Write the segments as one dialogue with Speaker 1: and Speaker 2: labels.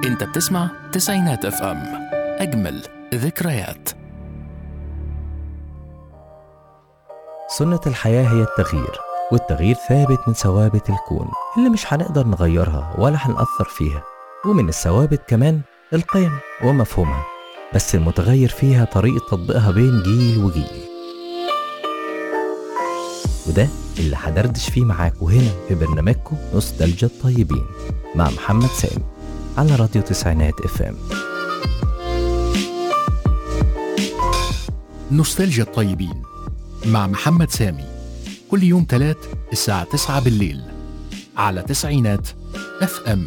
Speaker 1: انت بتسمع تسعينات اف ام اجمل ذكريات
Speaker 2: سنة الحياة هي التغيير والتغيير ثابت من ثوابت الكون اللي مش هنقدر نغيرها ولا هنأثر فيها ومن الثوابت كمان القيم ومفهومها بس المتغير فيها طريقة تطبيقها بين جيل وجيل وده اللي هدردش فيه معاكم هنا في برنامجكم نوستالجيا الطيبين مع محمد سامي على راديو تسعينات اف ام
Speaker 1: نوستالجيا الطيبين مع محمد سامي كل يوم تلات الساعة 9 بالليل على تسعينات اف ام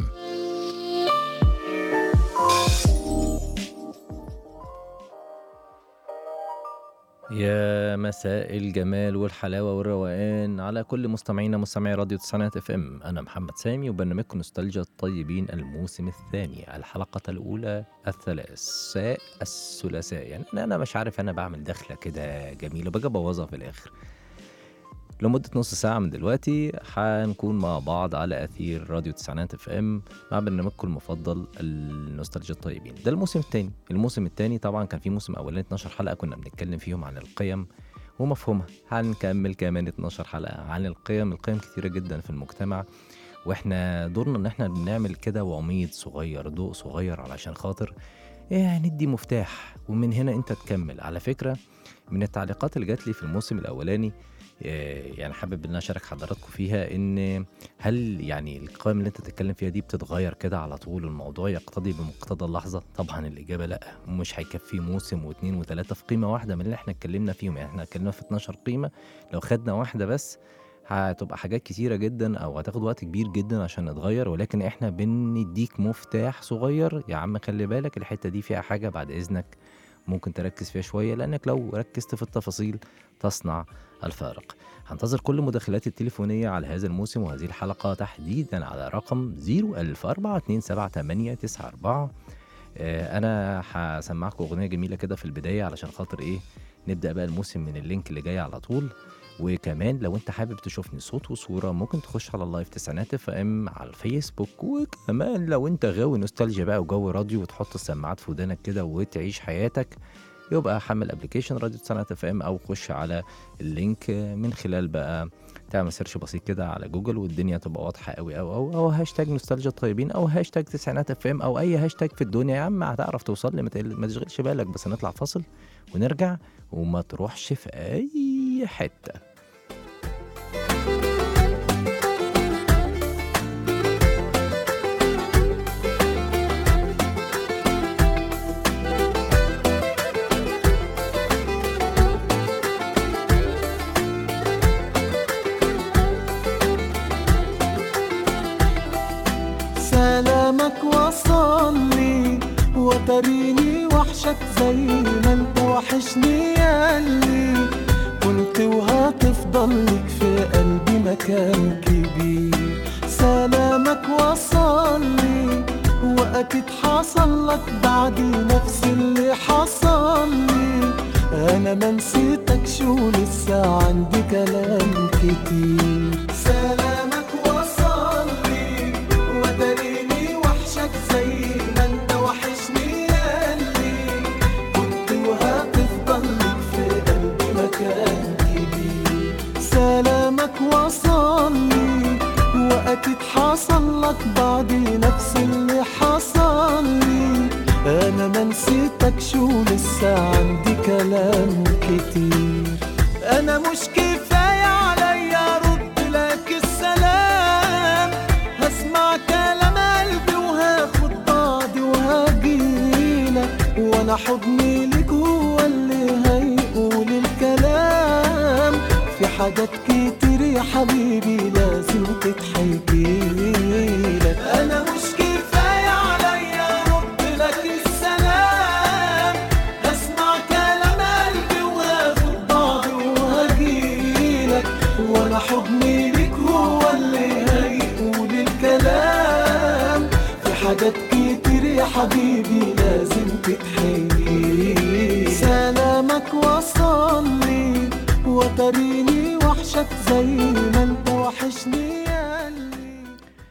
Speaker 2: يا مساء الجمال والحلاوة والروقان على كل مستمعينا مستمعي راديو تسعينات اف ام انا محمد سامي وبرنامجكم نوستالجيا الطيبين الموسم الثاني الحلقة الاولى الثلاثاء الثلاثاء يعني انا أنا مش عارف انا بعمل دخلة كده جميلة باجي ابوظها في الاخر لمدة نص ساعة من دلوقتي هنكون مع بعض على أثير راديو تسعينات اف ام مع برنامجكم المفضل النوستالجيا الطيبين ده الموسم الثاني الموسم الثاني طبعا كان في موسم أولاني 12 حلقة كنا بنتكلم فيهم عن القيم ومفهومها هنكمل كمان 12 حلقة عن القيم القيم كتيرة جدا في المجتمع واحنا دورنا ان احنا بنعمل كده وميض صغير ضوء صغير علشان خاطر إيه ندي مفتاح ومن هنا انت تكمل على فكرة من التعليقات اللي جات لي في الموسم الاولاني إيه، يعني حابب ان أنا اشارك حضراتكم فيها ان هل يعني القائمه اللي انت بتتكلم فيها دي بتتغير كده على طول الموضوع يقتضي بمقتضى اللحظه طبعا الاجابه لا مش هيكفي موسم واثنين وثلاثه في قيمه واحده من اللي احنا اتكلمنا فيهم يعني احنا اتكلمنا في 12 قيمه لو خدنا واحده بس هتبقى حاجات كتيرة جدا أو هتاخد وقت كبير جدا عشان نتغير ولكن إحنا بنديك مفتاح صغير يا عم خلي بالك الحتة دي فيها حاجة بعد إذنك ممكن تركز فيها شوية لأنك لو ركزت في التفاصيل تصنع الفارق هنتظر كل مداخلاتي التليفونية على هذا الموسم وهذه الحلقة تحديدا على رقم 014278994 آه، أنا هسمعكم أغنية جميلة كده في البداية علشان خاطر إيه نبدأ بقى الموسم من اللينك اللي جاي على طول وكمان لو انت حابب تشوفني صوت وصوره ممكن تخش على اللايف تسعينات اف ام على الفيسبوك وكمان لو انت غاوي نوستالجيا بقى وجو راديو وتحط السماعات في ودانك كده وتعيش حياتك يبقى حمل ابلكيشن راديو تسعينات اف ام او خش على اللينك من خلال بقى تعمل سيرش بسيط كده على جوجل والدنيا تبقى واضحه قوي او او او هاشتاج نوستالجيا الطيبين او هاشتاج تسعينات اف ام او اي هاشتاج في الدنيا يا عم هتعرف توصل لي ما تقل- ما تشغلش بالك بس نطلع فاصل ونرجع وما تروحش في اي حته
Speaker 3: سلامك وصلني وتريني وحشك زي ما انت وحشني ياللي كنت وهتفضل لك في قلبي مكان كبير سلامك وصلني واكيد حصل لك بعدي نفس اللي حصل لي انا ما نسيتك شو لسه عندي كلام كتير سلامك وصلني وداريني وحشك زي ما انت وحشني ياللي كنت وهتفضل لك في قلبي مكان كبير سلامك وصلني واكيد حصل لك بعدي نفس اللي حصل لي انا ما نسيتك شو لسه عندي كلام كتير انا مش كفايه عليا ارد لك السلام هسمع كلام قلبي وهاخد بعضي وهجيلك وانا حضني لك هو اللي هيقول الكلام في حاجات كتير يا حبيبي لازم تتحكيلك انا مش كفايه عليا ارد لك السلام اسمع كلام قلبي وهاخد بعضي وهجيلك وانا حضني لك هو اللي هيقول الكلام في حاجات كتير يا حبيبي لازم تتحيي سلامك وصلني وتريني وحشك زي ما انت وحشني ياللي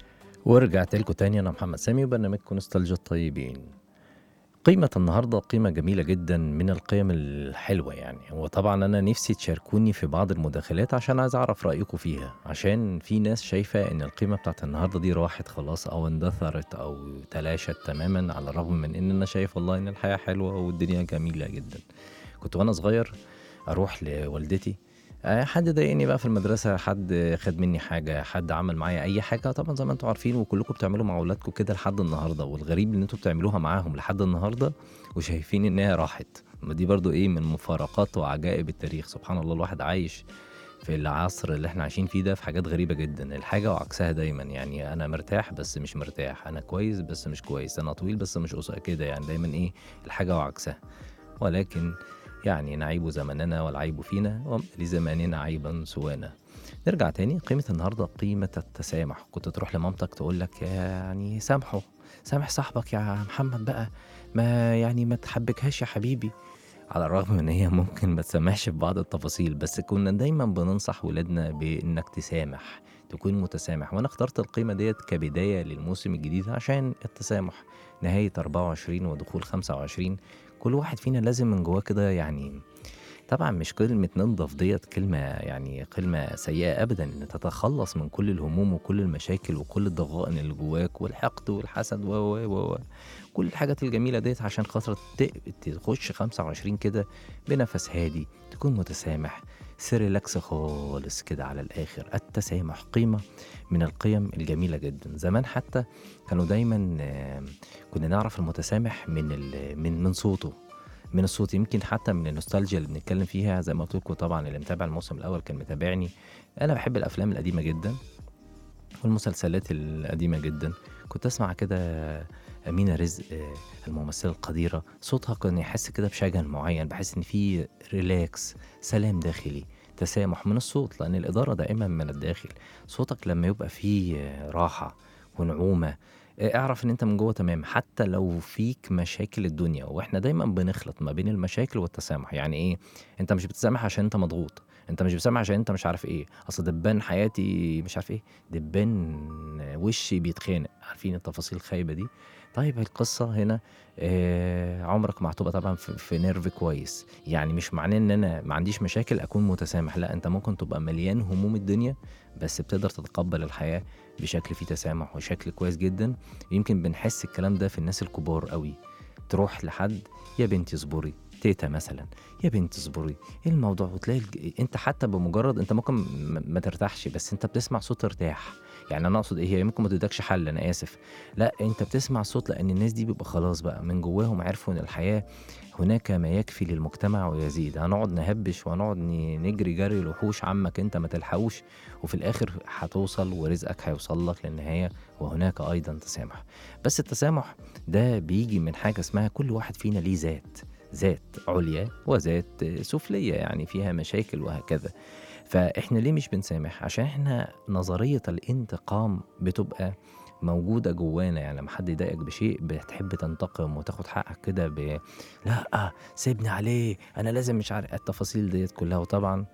Speaker 2: ورجعت لكم تاني انا محمد سامي وبرنامجكم نوستالجيا الطيبين قيمة النهاردة قيمة جميلة جدا من القيم الحلوة يعني وطبعا أنا نفسي تشاركوني في بعض المداخلات عشان عايز أعرف رأيكم فيها عشان في ناس شايفة إن القيمة بتاعت النهاردة دي راحت خلاص أو اندثرت أو تلاشت تماما على الرغم من إن أنا شايف والله إن الحياة حلوة والدنيا جميلة جدا كنت وأنا صغير أروح لوالدتي آه، حد ضايقني بقى في المدرسة حد خد مني حاجة حد عمل معايا أي حاجة طبعا زي ما انتم عارفين وكلكم بتعملوا مع أولادكم كده لحد النهاردة والغريب إن انتم بتعملوها معاهم لحد النهاردة وشايفين إنها راحت ما دي برضو إيه من مفارقات وعجائب التاريخ سبحان الله الواحد عايش في العصر اللي احنا عايشين فيه ده في حاجات غريبة جدا الحاجة وعكسها دايما يعني أنا مرتاح بس مش مرتاح أنا كويس بس مش كويس أنا طويل بس مش قصير كده يعني دايما إيه الحاجة وعكسها ولكن يعني نعيب زمننا والعيب فينا وما لزماننا عيبا سوانا نرجع تاني قيمة النهاردة قيمة التسامح كنت تروح لمامتك تقول لك يعني سامحه سامح صاحبك يا محمد بقى ما يعني ما تحبكهاش يا حبيبي على الرغم من ان هي ممكن ما تسامحش في بعض التفاصيل بس كنا دايما بننصح ولادنا بانك تسامح تكون متسامح وانا اخترت القيمة ديت كبداية للموسم الجديد عشان التسامح نهاية 24 ودخول 25 كل واحد فينا لازم من جواه كده يعني طبعا مش كلمة ننضف ديت كلمة يعني كلمة سيئة أبدا إن تتخلص من كل الهموم وكل المشاكل وكل الضغائن اللي جواك والحقد والحسد و و و و كل الحاجات الجميلة ديت عشان خاطر ت- تخش 25 كده بنفس هادي تكون متسامح سيريلاكس خالص كده على الآخر التسامح قيمة من القيم الجميلة جدا زمان حتى كانوا دايما آه، كنا نعرف المتسامح من ال- من من صوته من الصوت يمكن حتى من النوستالجيا اللي بنتكلم فيها زي ما قلت لكم طبعا اللي متابع الموسم الاول كان متابعني انا بحب الافلام القديمه جدا والمسلسلات القديمه جدا كنت اسمع كده امينه رزق آه، الممثله القديره صوتها كان يحس كده بشجن معين بحس ان في ريلاكس سلام داخلي تسامح من الصوت لان الاداره دائما من الداخل صوتك لما يبقى فيه آه، راحه ونعومه آه، اعرف ان انت من جوه تمام حتى لو فيك مشاكل الدنيا واحنا دايما بنخلط ما بين المشاكل والتسامح يعني ايه انت مش بتسامح عشان انت مضغوط انت مش بتسامح عشان انت مش عارف ايه اصل دبان حياتي مش عارف ايه دبان وشي بيتخانق عارفين التفاصيل الخايبه دي طيب القصه هنا آه عمرك ما هتبقى طبعا في, في نيرف كويس يعني مش معناه ان انا ما عنديش مشاكل اكون متسامح لا انت ممكن تبقى مليان هموم الدنيا بس بتقدر تتقبل الحياه بشكل فيه تسامح وشكل كويس جدا يمكن بنحس الكلام ده في الناس الكبار قوي تروح لحد يا بنتي اصبري تيتا مثلا يا بنتي اصبري ايه الموضوع وتلاقي الج... انت حتى بمجرد انت ممكن م- ما ترتاحش بس انت بتسمع صوت ارتاح يعني انا اقصد ايه هي ممكن ما تدكش حل انا اسف لا انت بتسمع صوت لان الناس دي بيبقى خلاص بقى من جواهم عرفوا ان الحياه هناك ما يكفي للمجتمع ويزيد هنقعد نهبش وهنقعد ن- نجري جري الوحوش عمك انت ما تلحقوش وفي الاخر هتوصل ورزقك هيوصل لك للنهايه وهناك ايضا تسامح بس التسامح ده بيجي من حاجه اسمها كل واحد فينا ليه ذات ذات عليا وذات سفليه يعني فيها مشاكل وهكذا فاحنا ليه مش بنسامح عشان احنا نظريه الانتقام بتبقى موجوده جوانا يعني لما حد يضايقك بشيء بتحب تنتقم وتاخد حقك كده ب لا سيبني عليه انا لازم مش عارف التفاصيل ديت كلها وطبعا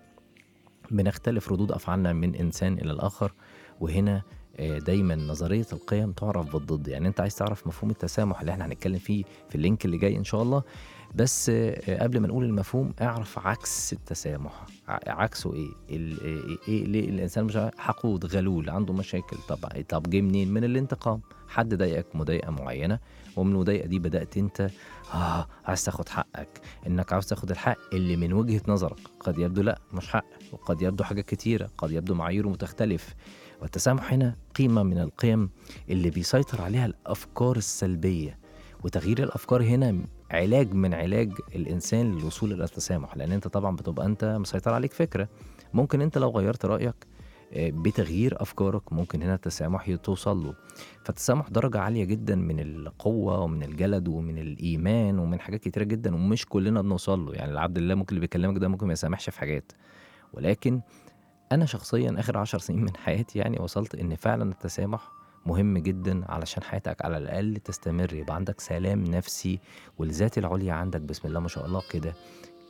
Speaker 2: بنختلف ردود افعالنا من انسان الى الاخر وهنا آه، دايما نظريه القيم تعرف بالضد يعني انت عايز تعرف مفهوم التسامح اللي احنا هنتكلم فيه في اللينك اللي جاي ان شاء الله بس آه، قبل ما نقول المفهوم اعرف عكس التسامح ع- عكسه ايه ال- ايه إيه- ليه الانسان مش عارف- حقود غلول عنده مشاكل طب طب جه منين من الانتقام حد ضايقك مضايقه معينه ومن المضايقه دي بدات انت اه عايز تاخد حقك انك عاوز تاخد الحق اللي من وجهه نظرك قد يبدو لا مش حق وقد يبدو حاجات كتيره قد يبدو معاييره متختلف والتسامح هنا قيمه من القيم اللي بيسيطر عليها الافكار السلبيه وتغيير الافكار هنا علاج من علاج الانسان للوصول الى التسامح لان انت طبعا بتبقى انت مسيطر عليك فكره ممكن انت لو غيرت رايك آه، بتغيير افكارك ممكن هنا التسامح توصل له فالتسامح درجه عاليه جدا من القوه ومن الجلد ومن الايمان ومن حاجات كتيره جدا ومش كلنا بنوصل له يعني العبد الله ممكن اللي بيكلمك ده ممكن ما يسامحش في حاجات ولكن انا شخصيا اخر عشر سنين من حياتي يعني وصلت ان فعلا التسامح مهم جدا علشان حياتك على الاقل تستمر يبقى عندك سلام نفسي والذات العليا عندك بسم الله ما شاء الله كده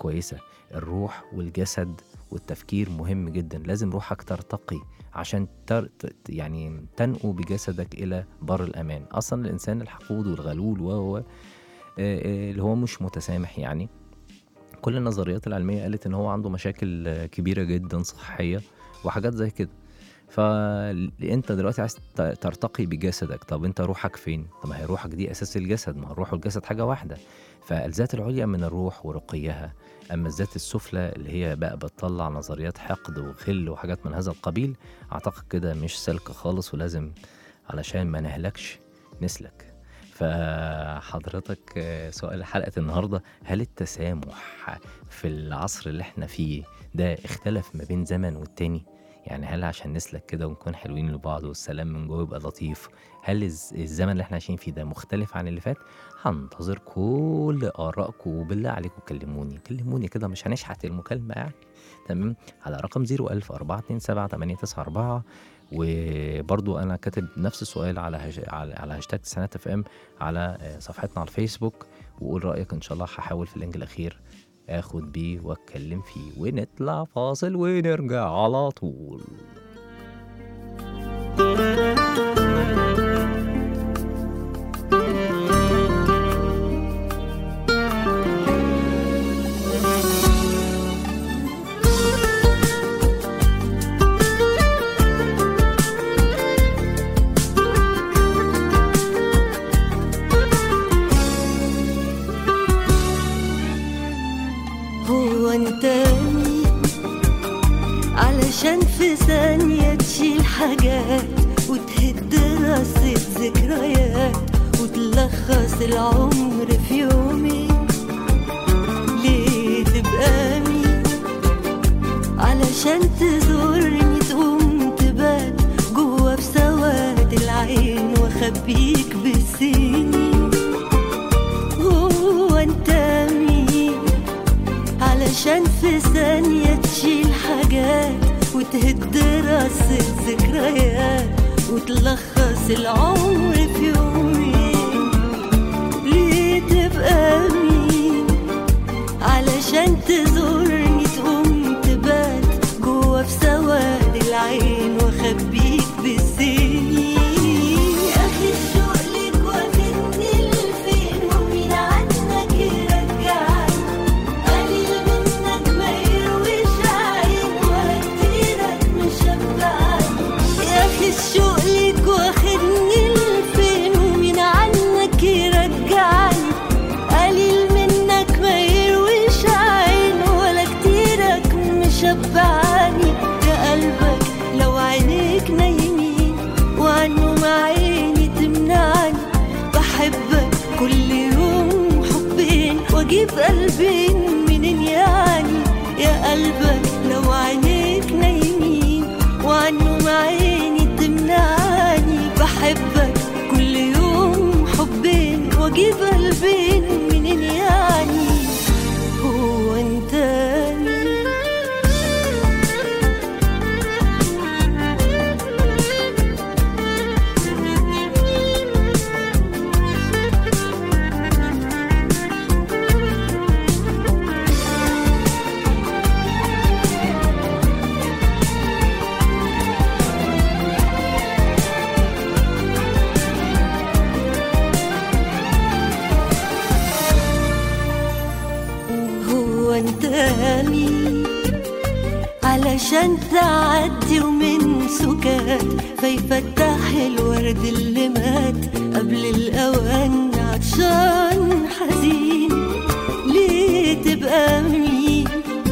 Speaker 2: كويسة الروح والجسد والتفكير مهم جدا لازم روحك ترتقي عشان تر... ت- يعني تنقو بجسدك إلى بر الأمان أصلا الإنسان الحقود والغلول وهو آه، آه، اللي هو مش متسامح يعني كل النظريات العلمية قالت إن هو عنده مشاكل آه، كبيرة جدا صحية وحاجات زي كده فانت دلوقتي عايز ت- ترتقي بجسدك طب انت روحك فين طب ما هي روحك دي اساس الجسد ما هو الروح والجسد حاجه واحده فالذات العليا من الروح ورقيها اما الذات السفلى اللي هي بقى بتطلع نظريات حقد وغل وحاجات من هذا القبيل اعتقد كده مش سلك خالص ولازم علشان ما نهلكش نسلك فحضرتك آه، سؤال حلقة النهاردة هل التسامح في العصر اللي احنا فيه ده اختلف ما بين زمن والتاني يعني هل عشان نسلك كده ونكون حلوين لبعض والسلام من جوه يبقى لطيف هل الز- الزمن اللي احنا عايشين فيه ده مختلف عن اللي فات هنتظر كل آرائكم وبالله عليكم كلموني كلموني كده مش هنشحت المكالمة يعني تمام على رقم 01000 427 وبرضو انا كاتب نفس السؤال على هش... على على هاشتاج تسعينات اف ام على آه، صفحتنا على الفيسبوك وقول رايك ان شاء الله هحاول في اللينك الاخير اخد بيه واتكلم فيه ونطلع فاصل ونرجع على طول
Speaker 4: هو انت مين علشان في ثانية تشيل حاجات وتهد رصة ذكريات وتلخص العمر في يومين ليه تبقى مين علشان تزورني تقوم تبات جوا في سواد العين واخبيك بالسنين هو انت مين علشان في ثانية تشيل حاجات وتهد رصة ذكريات وتلخص العمر في يومين ليه تبقى مين علشان تزورني تقوم تبات جوا في سواد العين واخبيك بالسنين يا اخي الشوق ليك واخدني لفين ومين عنك يرجعني قليل منك ما يرويش عين ولا كتيرك مشبعني يا اخي الشوق ليك واخدني لفين ومين عنك يرجعني قليل منك ما يرويش عين ولا كتيرك مشبعني يا قلبك لو عينيك نايمين وعنهم عيني تمنعني بحبك كل يوم حبين واجيب قلبين منين يعني يا قلبك لو عينيك نايمين وعنهم عيني تمنعني بحبك كل يوم حبين واجيب قلبين منين يعني هو انت مين هو انت مين علشان تعدي ومن سكات فيفتح الورد اللي مات قبل الاوان عطشان حزين ليه تبقى مين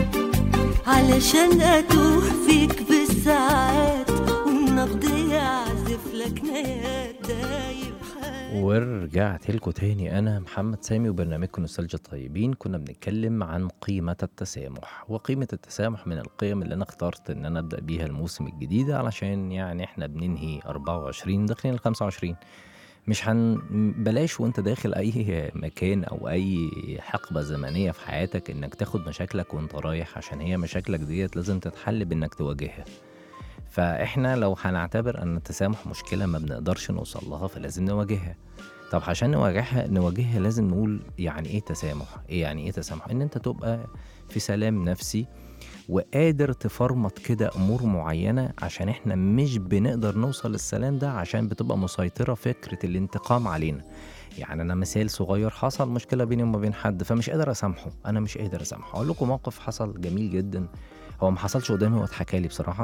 Speaker 4: علشان اتوه فيك بالساعات والنبض يعزف لك نيات دايب حال
Speaker 2: ورجعت لكم تاني انا محمد سامي وبرنامجكم نوستالجيا الطيبين كنا بنتكلم عن قيمة التسامح وقيمة التسامح من القيم اللي انا اخترت ان انا ابدا بيها الموسم الجديد علشان يعني احنا بننهي 24 داخلين ال 25 مش هن بلاش وانت داخل اي مكان او اي حقبة زمنية في حياتك انك تاخد مشاكلك وانت رايح عشان هي مشاكلك ديت لازم تتحل بانك تواجهها ف فاحنا لو هنعتبر ان التسامح مشكله ما بنقدرش نوصل لها فلازم نواجهها طب عشان نواجهها نواجهها لازم نقول يعني ايه تسامح ايه يعني ايه تسامح ان انت تبقى في سلام نفسي وقادر تفرمط كده امور معينه عشان احنا مش بنقدر نوصل للسلام ده عشان بتبقى مسيطره فكره الانتقام علينا يعني انا مثال صغير حصل مشكله بيني وما بين حد فمش قادر اسامحه انا مش قادر اسامحه اقول لكم موقف حصل جميل جدا هو ما حصلش قدامي هو اتحكى لي بصراحه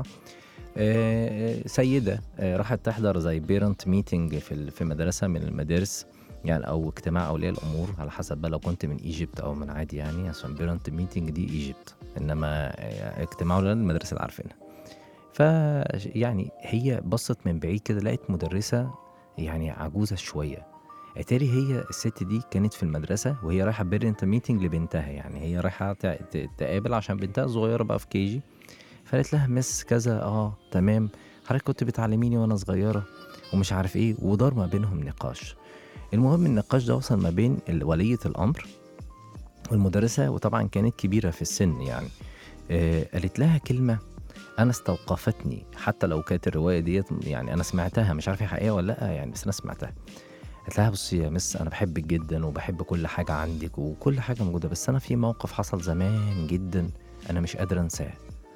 Speaker 2: آه، آه، سيده آه، راحت تحضر زي بيرنت ميتنج في ال- في مدرسه من المدارس يعني او اجتماع اولياء الامور على حسب بقى لو كنت من ايجيبت او من عادي يعني عشان بيرنت ميتنج دي ايجيبت انما آه، اجتماع اولياء المدرسه اللي عارفينها ف يعني هي بصت من بعيد كده لقت مدرسه يعني عجوزه شويه اتاري هي الست دي كانت في المدرسه وهي رايحه بيرنت ميتنج لبنتها يعني هي رايحه تع- ت- تقابل عشان بنتها صغيره بقى في كيجي فقالت لها مس كذا اه تمام حضرتك كنت بتعلميني وانا صغيره ومش عارف ايه ودار ما بينهم نقاش المهم النقاش ده وصل ما بين ال- ولية الأمر والمدرسة وطبعا كانت كبيرة في السن يعني آه قالت لها كلمة أنا استوقفتني حتى لو كانت الرواية ديت يعني أنا سمعتها مش عارف هي حقيقة ولا لأ يعني بس أنا سمعتها قالت لها بصي يا مس أنا بحبك جدا وبحب كل حاجة عندك وكل حاجة موجودة بس أنا في موقف حصل زمان جدا أنا مش قادرة أنساه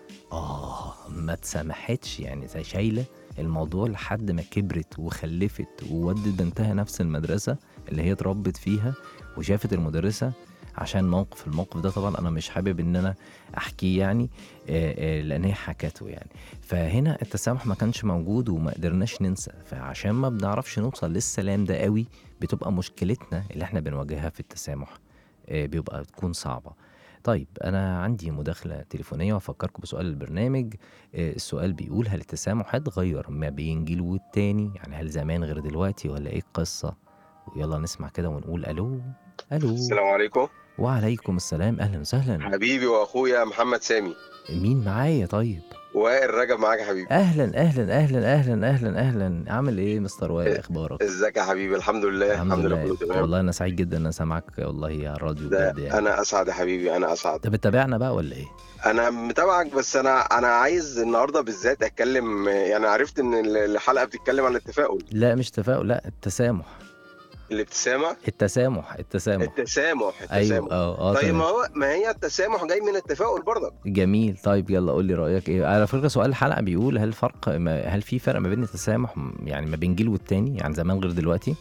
Speaker 2: آه ما تسامحتش يعني زي شايلة الموضوع لحد ما كبرت وخلفت وودت بنتها نفس المدرسة اللي هي اتربت فيها وشافت المدرسة عشان موقف الموقف ده طبعا انا مش حابب ان انا احكيه يعني آه، آه، لان هي حكته يعني فهنا التسامح ما كانش موجود وما قدرناش ننسى فعشان ما بنعرفش نوصل للسلام ده قوي بتبقى مشكلتنا اللي احنا بنواجهها في التسامح آه، بيبقى تكون صعبة طيب أنا عندي مداخلة تليفونية وأفكركم بسؤال البرنامج آه، السؤال بيقول هل التسامح اتغير ما بين جيل والتاني يعني هل زمان غير دلوقتي ولا إيه القصة ويلا نسمع كده ونقول ألو ألو
Speaker 5: السلام عليكم
Speaker 2: وعليكم السلام أهلا وسهلا
Speaker 5: حبيبي واخويا محمد سامي
Speaker 2: مين معايا طيب
Speaker 5: وائل رجب معاك يا حبيبي
Speaker 2: أهلا أهلا أهلا أهلا أهلا أهلا عامل إيه مستر وائل أخبارك
Speaker 5: ازيك يا حبيبي الحمد لله الحمد لله كله تمام
Speaker 2: والله أنا سعيد جدا إن أنا سامعك والله على الراديو
Speaker 5: ده
Speaker 2: بجد يعني
Speaker 5: انا اسعد يا حبيبي انا اسعد
Speaker 2: أنت بتتابعنا بقى ولا إيه؟
Speaker 5: انا متابعك بس انا انا عايز النهارده بالذات اتكلم يعني عرفت ان الحلقه بتتكلم عن التفاؤل
Speaker 2: لا مش تفاؤل لا التسامح
Speaker 5: الابتسامه
Speaker 2: التسامح التسامح
Speaker 5: التسامح
Speaker 2: ايوه
Speaker 5: التسامح
Speaker 2: اه اه
Speaker 5: طيب
Speaker 2: تمام.
Speaker 5: ما هو ما هي التسامح جاي من التفاؤل برضك
Speaker 2: جميل طيب يلا قول لي رايك ايه على فكره سؤال الحلقه بيقول هل فرق ما هل في فرق ما بين التسامح م- يعني ما بين جيل والتاني يعني زمان غير دلوقتي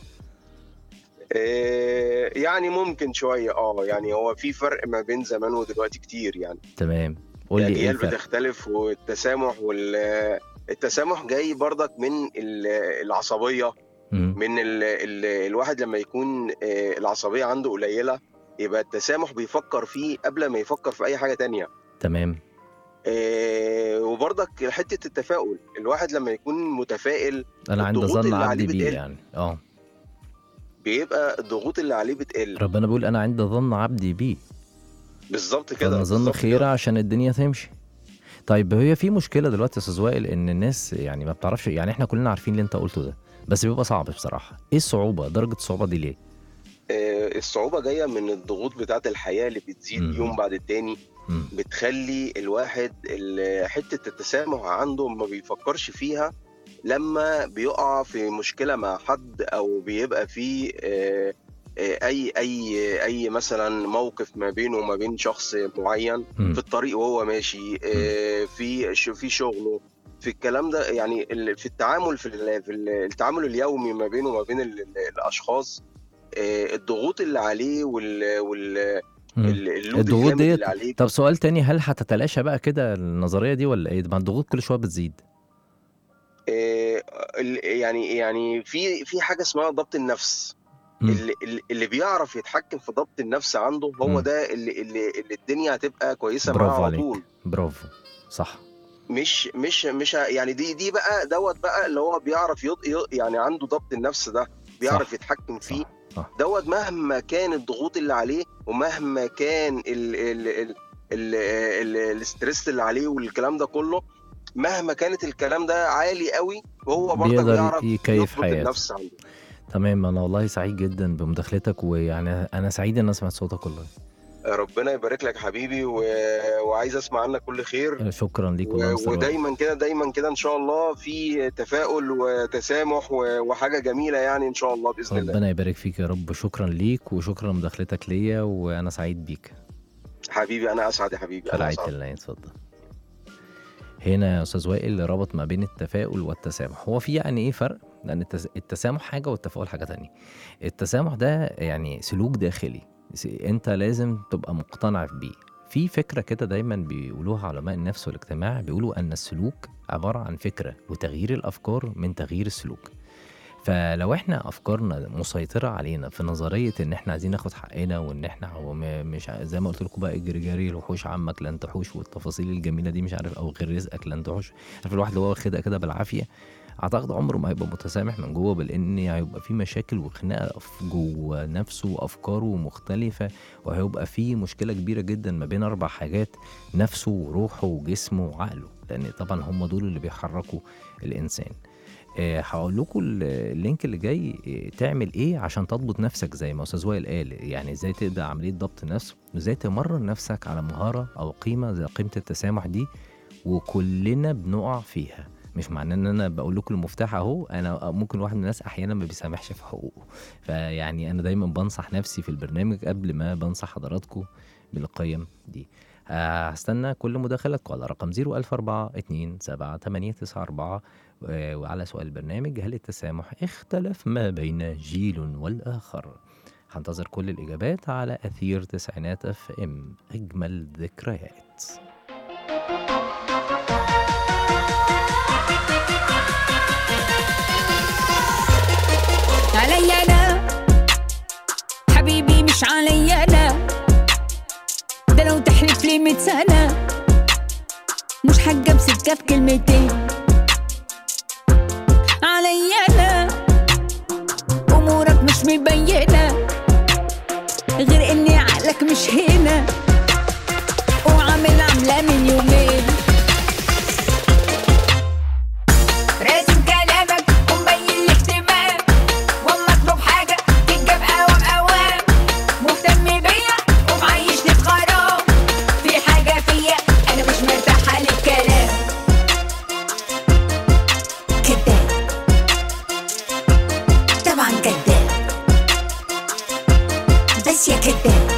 Speaker 5: إيه يعني ممكن شويه اه يعني هو في فرق ما بين زمان ودلوقتي كتير يعني
Speaker 2: تمام قول لي ايه
Speaker 5: الاجيال
Speaker 2: الفرق
Speaker 5: بتختلف والتسامح وال التسامح جاي برضك من ال- العصبيه
Speaker 2: مم.
Speaker 5: من ال ال الواحد لما يكون آه، العصبيه عنده قليله يبقى التسامح بيفكر فيه قبل ما يفكر في اي حاجه تانية
Speaker 2: تمام
Speaker 5: آه، وبرضك حته التفاؤل الواحد لما يكون متفائل
Speaker 2: انا عند
Speaker 5: الضغوط
Speaker 2: ظن
Speaker 5: اللي
Speaker 2: عبدي
Speaker 5: عليه
Speaker 2: بيه
Speaker 5: بتقل.
Speaker 2: يعني اه
Speaker 5: بيبقى الضغوط اللي عليه بتقل
Speaker 2: ربنا بيقول انا عند ظن عبدي بيه
Speaker 5: بالظبط كده
Speaker 2: فنظن
Speaker 5: بالظبط
Speaker 2: خير
Speaker 5: كده.
Speaker 2: عشان الدنيا تمشي طيب هي في مشكله دلوقتي يا استاذ وائل ان الناس يعني ما بتعرفش يعني احنا كلنا عارفين اللي انت قلته ده بس بيبقى صعب بصراحه ايه الصعوبه درجه الصعوبه دي ليه
Speaker 5: آه، الصعوبه جايه من الضغوط بتاعه الحياه اللي بتزيد
Speaker 2: مم.
Speaker 5: يوم بعد التاني
Speaker 2: مم.
Speaker 5: بتخلي الواحد ال- حته التسامح عنده ما بيفكرش فيها لما بيقع في مشكله مع حد او بيبقى في آه، آه، اي اي اي مثلا موقف ما بينه وما بين شخص معين
Speaker 2: مم.
Speaker 5: في الطريق وهو ماشي آه، في ش- في شغله في الكلام ده يعني ال- في التعامل في ال- في ال- التعامل اليومي ما بينه وما بين ال- ال- الاشخاص آه، الضغوط اللي عليه وال وال
Speaker 2: مم.
Speaker 5: ال- اللود
Speaker 2: الضغوط
Speaker 5: الجامد
Speaker 2: ديت
Speaker 5: اللي عليه
Speaker 2: طب سؤال تاني هل هتتلاشى بقى كده النظريه دي ولا ايه؟ ما الضغوط كل شويه بتزيد
Speaker 5: آه، ال- يعني يعني في في حاجه اسمها ضبط النفس
Speaker 2: مم.
Speaker 5: اللي, اللي- اللي بيعرف يتحكم في ضبط النفس عنده هو
Speaker 2: مم.
Speaker 5: ده اللي, اللي, اللي الدنيا هتبقى كويسه
Speaker 2: برافو
Speaker 5: معاه على
Speaker 2: عليك.
Speaker 5: طول
Speaker 2: برافو صح
Speaker 5: مش مش مش ه- يعني دي دي بقى دوت بقى اللي هو بيعرف يض يض- يعني عنده ضبط النفس ده بيعرف
Speaker 2: صح.
Speaker 5: يتحكم فيه
Speaker 2: صح صح
Speaker 5: دوت مهما كان الضغوط اللي عليه ومهما كان ال ال ال ال ال الاسترس اللي عليه والكلام ده كله مهما كانت الكلام ده عالي قوي وهو برضه
Speaker 2: بيقدر
Speaker 5: بيعرف
Speaker 2: يكيف
Speaker 5: يضبط
Speaker 2: حياته.
Speaker 5: النفس عنده
Speaker 2: تمام انا والله سعيد جدا بمداخلتك ويعني انا سعيد ان انا سمعت صوتك والله
Speaker 5: ربنا يبارك لك حبيبي و... وعايز اسمع عنك كل خير
Speaker 2: شكرا ليك
Speaker 5: و...
Speaker 2: والله مستر وائل.
Speaker 5: ودايما كده دايما كده ان شاء الله في تفاؤل وتسامح و... وحاجه جميله يعني ان شاء الله باذن الله
Speaker 2: ربنا يبارك فيك يا رب شكرا ليك وشكرا لمداخلتك ليا وانا سعيد بيك
Speaker 5: حبيبي انا اسعد يا حبيبي
Speaker 2: في
Speaker 5: انا
Speaker 2: رعاية
Speaker 5: اسعد
Speaker 2: الله اتفضل هنا يا استاذ وائل ربط ما بين التفاؤل والتسامح هو في يعني ايه فرق لان التس- التسامح حاجه والتفاؤل حاجه تانية التسامح ده يعني سلوك داخلي س- انت لازم تبقى مقتنع بيه في فكره كده دايما بيقولوها علماء النفس والاجتماع بيقولوا ان السلوك عباره عن فكره وتغيير الافكار من تغيير السلوك فلو احنا افكارنا مسيطره علينا في نظريه ان احنا عايزين ناخد حقنا وان احنا هو م- مش ع- زي ما قلت لكم بقى اجري جري الوحوش عمك لن تحوش والتفاصيل الجميله دي مش عارف او غير رزقك لن تحوش عارف الواحد اللي هو واخدها كده بالعافيه اعتقد عمره ما هيبقى متسامح من جوه بل ان هيبقى في مشاكل وخناقه في جوه نفسه وافكاره مختلفه وهيبقى في مشكله كبيره جدا ما بين اربع حاجات نفسه وروحه وجسمه وعقله لان طبعا هم دول اللي بيحركوا الانسان آه، هقول لكم ال- اللينك اللي جاي آه، تعمل ايه عشان تضبط نفسك زي ما استاذ وائل قال يعني ازاي تبدا عمليه ضبط النفس وازاي تمرن نفسك على مهاره او قيمه زي قيمه التسامح دي وكلنا بنقع فيها مش معناه ان انا بقول لكم المفتاح اهو انا ممكن واحد من الناس احيانا ما بيسامحش في حقوقه فيعني انا دايما بنصح نفسي في البرنامج قبل ما بنصح حضراتكم بالقيم دي آه، هستنى كل مداخلاتكم على رقم 01004 27894 وعلى سؤال البرنامج هل التسامح اختلف ما بين جيل والآخر هنتظر كل الإجابات على أثير تسعينات اف ام أجمل ذكريات
Speaker 6: علي انا حبيبي مش علي انا ده لو تحلف لي مية سنة مش حاجة بسكة في كلمتين علي انا امورك مش مبينة غير اني عقلك مش هنا وعامل عاملة من يومين راسم كلامك ومبين الاهتمام واما اطلب حاجه تتجاب اوام اوام مهتم بيا ومعيشني في غرام في حاجه فيا انا مش مرتاحه للكلام كداب طبعا كداب بس يا كداب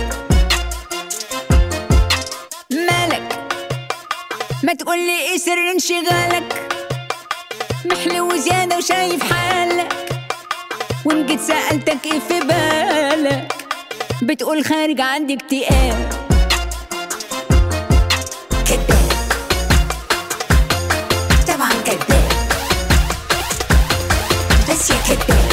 Speaker 6: مالك ما تقولي ايه سر انشغالك محلو زيادة وشايف حالك وإن جيت سألتك إيه في بالك بتقول خارج عندي اكتئاب كداب طبعا كداب بس يا كداب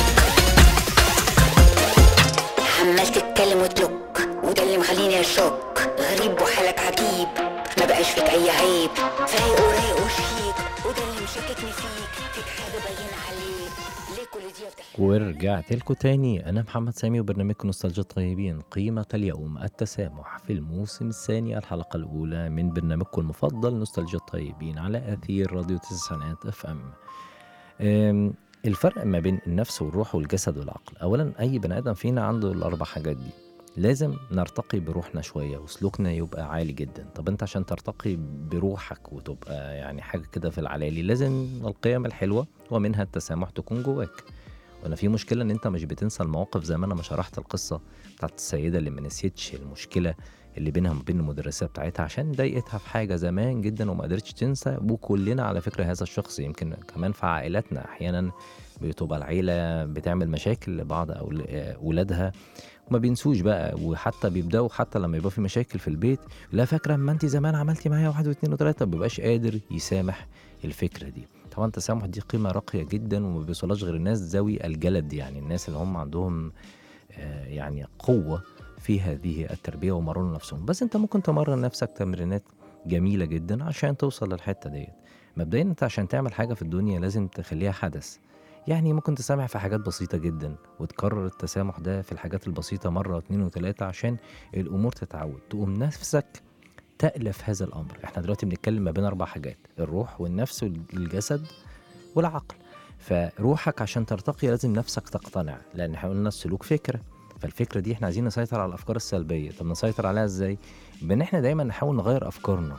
Speaker 7: عمال تتكلم وتلوك وده اللي مخليني اشك غريب وحالك عجيب ما بقاش فيك اي عيب فايق ورايق وشيك وده اللي مشككني فيك فيك حاجه باينه عليك ليه كل دي بتحكي
Speaker 2: ورجعت لكم تاني أنا محمد سامي وبرنامجكم نوستالجيا الطيبين قيمة اليوم التسامح في الموسم الثاني الحلقة الأولى من برنامجكم المفضل نوستالجيا الطيبين على أثير راديو تسعينات اف ام أم، الفرق ما بين النفس والروح والجسد والعقل أولا أي بني آدم فينا عنده الأربع حاجات دي لازم نرتقي بروحنا شوية وسلوكنا يبقى عالي جدا طب انت عشان ترتقي بروحك وتبقى يعني حاجة كده في العلالي لازم القيم الحلوة ومنها التسامح تكون جواك وانا في مشكله ان انت مش بتنسى المواقف زي ما انا ما شرحت القصه بتاعت السيده اللي ما نسيتش المشكله اللي بينها وبين المدرسه بتاعتها عشان ضايقتها في حاجه زمان جدا وما قدرتش تنسى وكلنا على فكره هذا الشخص يمكن كمان في عائلاتنا احيانا بتبقى العيله بتعمل مشاكل لبعض او اولادها وما بينسوش بقى وحتى بيبداوا حتى لما يبقى في مشاكل في البيت لا فاكره اما انت زمان عملتي معايا واحد واثنين وثلاثه ما بيبقاش قادر يسامح الفكره دي طبعا التسامح دي قيمه راقيه جدا وما بيوصلهاش غير الناس ذوي الجلد يعني الناس اللي هم عندهم آه، يعني قوه في هذه التربيه ومرنوا نفسهم بس انت ممكن تمرن نفسك تمرينات جميله جدا عشان توصل للحته ديت مبدئيا انت عشان تعمل حاجه في الدنيا لازم تخليها حدث يعني ممكن تسامح في حاجات بسيطة جدا وتكرر التسامح ده في الحاجات البسيطة مرة واتنين وتلاتة عشان الأمور تتعود تقوم نفسك تألف هذا الأمر احنا دلوقتي بنتكلم ما بين أربع حاجات الروح والنفس والجسد والعقل فروحك عشان ترتقي لازم نفسك تقتنع لأن احنا قلنا السلوك فكرة فالفكره دي احنا عايزين نسيطر على الافكار السلبيه طب نسيطر عليها ازاي بان احنا دايما نحاول نغير افكارنا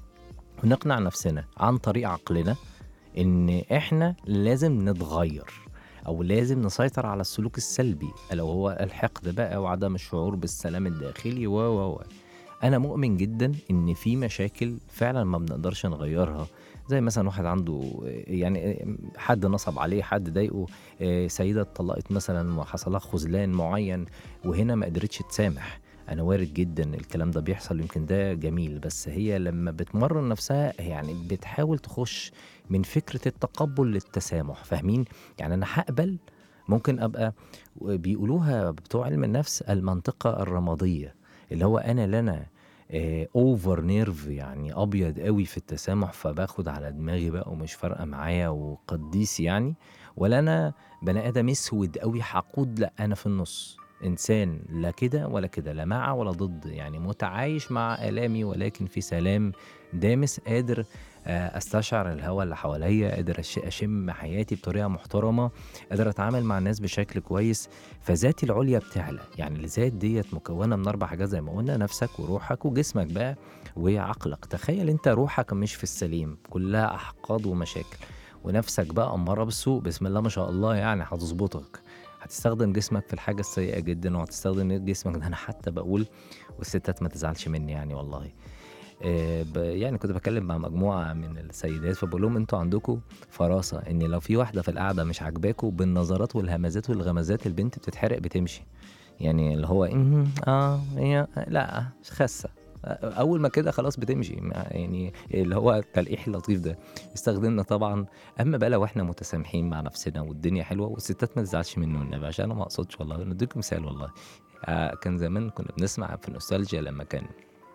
Speaker 2: ونقنع نفسنا عن طريق عقلنا ان احنا لازم نتغير او لازم نسيطر على السلوك السلبي الا وهو الحقد بقى وعدم الشعور بالسلام الداخلي و و و انا مؤمن جدا ان في مشاكل فعلا ما بنقدرش نغيرها زي مثلا واحد عنده يعني حد نصب عليه حد ضايقه آه، سيده اتطلقت مثلا وحصل لها خذلان معين وهنا ما قدرتش تسامح انا وارد جدا الكلام ده بيحصل يمكن ده جميل بس هي لما بتمرن نفسها يعني بتحاول تخش من فكره التقبل للتسامح فاهمين يعني انا هقبل ممكن ابقى بيقولوها بتوع علم النفس المنطقه الرماديه اللي هو انا لنا اوفر نيرف يعني ابيض قوي في التسامح فباخد على دماغي بقى ومش فارقه معايا وقديس يعني ولا انا بني ادم اسود قوي حقود لا انا في النص انسان لا كده ولا كده لا مع ولا ضد يعني متعايش مع الامي ولكن في سلام دامس قادر آه، استشعر الهواء اللي حواليا قادر أش- اشم حياتي بطريقه محترمه قادر اتعامل مع الناس بشكل كويس فذاتي العليا بتعلى يعني الذات ديت مكونه من اربع حاجات زي ما قلنا نفسك وروحك وجسمك بقى وعقلك تخيل انت روحك مش في السليم كلها احقاد ومشاكل ونفسك بقى اماره بالسوء بسم الله ما شاء الله يعني هتظبطك هتستخدم جسمك في الحاجه السيئه جدا وهتستخدم جسمك ده انا حتى بقول والستات ما تزعلش مني يعني والله آه، ب- يعني كنت بتكلم مع مجموعه من السيدات فبقول لهم انتوا عندكم فراسه ان لو في واحده في القعده مش عاجباكوا بالنظرات والهمزات والغمزات البنت بتتحرق بتمشي يعني اللي هو إيه اه هي لا خاسه اول ما كده خلاص بتمشي ما- يعني اللي هو التلقيح اللطيف ده استخدمنا طبعا اما بقى لو احنا متسامحين مع نفسنا والدنيا حلوه والستات ما تزعلش منه النبي عشان انا ما اقصدش والله نديك مثال والله آه كان زمان كنا بنسمع في النوستالجيا لما كان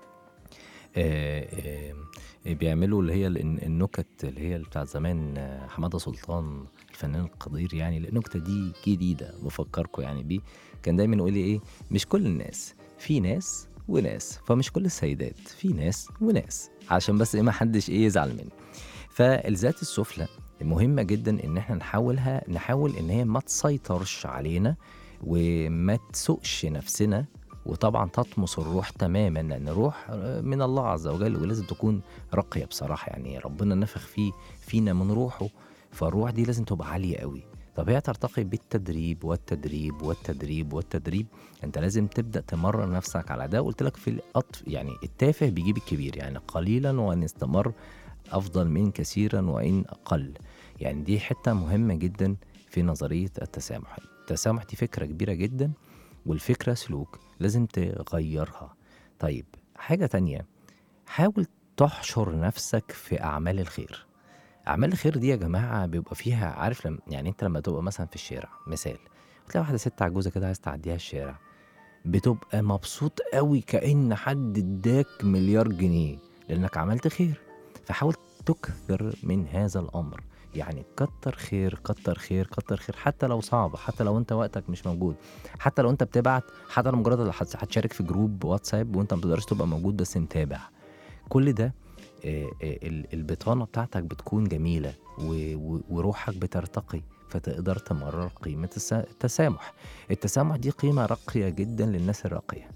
Speaker 2: آه، آه، بيعملوا اللي هي الن- النكت اللي هي بتاعت زمان آه، حماده سلطان الفنان القدير يعني النكته دي جديده بفكركم يعني بيه كان دايما يقول لي ايه مش كل الناس في ناس وناس فمش كل السيدات في ناس وناس عشان بس ايه ما حدش ايه يزعل مني فالذات السفلى مهمة جدا ان احنا نحاولها نحاول ان هي ما تسيطرش علينا وما تسوقش نفسنا وطبعا تطمس الروح تماما لان الروح من الله عز وجل ولازم تكون راقيه بصراحه يعني ربنا نفخ فيه فينا من روحه فالروح دي لازم تبقى عاليه قوي طب هي ترتقي بالتدريب والتدريب والتدريب والتدريب انت لازم تبدا تمرن نفسك على ده قلت لك في الأطف يعني التافه بيجيب الكبير يعني قليلا وان استمر افضل من كثيرا وان اقل يعني دي حته مهمه جدا في نظريه التسامح التسامح دي فكره كبيره جدا والفكره سلوك لازم تغيرها طيب حاجه تانية حاول تحشر نفسك في اعمال الخير اعمال الخير دي يا جماعه بيبقى فيها عارف لما يعني انت لما تبقى مثلا في الشارع مثال تلاقي واحده ست عجوزه كده عايز تعديها الشارع بتبقى مبسوط قوي كأن حد اداك مليار جنيه لأنك عملت خير فحاول تكثر من هذا الأمر يعني كتر خير كتر خير كتر خير حتى لو صعب حتى لو انت وقتك مش موجود حتى لو انت بتبعت حتى لو مجرد اللي هت- هتشارك في جروب واتساب وانت ما تقدرش تبقى موجود بس متابع كل ده آه، آه، ال- البطانه بتاعتك بتكون جميله و- و- وروحك بترتقي فتقدر تمرر قيمه الس- التسامح التسامح دي قيمه راقيه جدا للناس الراقيه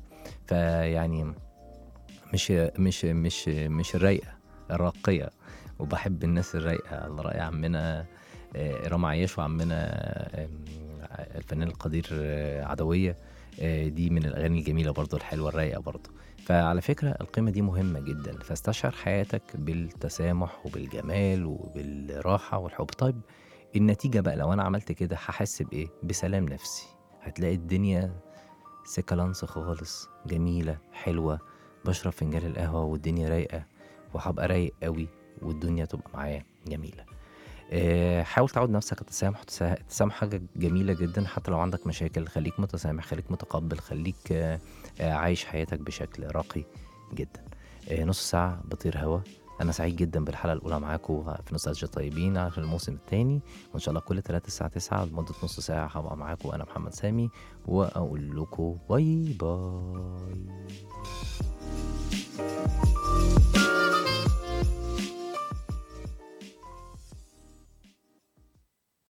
Speaker 2: فيعني مش مش مش مش الرايقه الراقيه وبحب الناس الرايقه الله راي عمنا آه، رام عياش وعمنا آه، الفنان القدير آه، عدويه آه، دي من الاغاني الجميله برضو الحلوه الرايقه برضو فعلى فكره القيمه دي مهمه جدا فاستشعر حياتك بالتسامح وبالجمال وبالراحه والحب طيب النتيجه بقى لو انا عملت كده هحس بايه بسلام نفسي هتلاقي الدنيا سكالانس خالص جميله حلوه بشرب فنجان القهوه والدنيا رايقه وهبقى رايق قوي والدنيا تبقى معايا جميله آه، حاول تعود نفسك على التسامح التسا- التسامح حاجه جميله جدا حتى لو عندك مشاكل خليك متسامح خليك متقبل خليك آه، آه، عايش حياتك بشكل راقي جدا آه، نص ساعه بطير هوا انا سعيد جدا بالحلقه الاولى معاكم في نوستالجيا طيبين على الموسم الثاني وان شاء الله كل 3 الساعه 9 لمده نص ساعه هبقى معاكم انا محمد سامي واقول لكم باي باي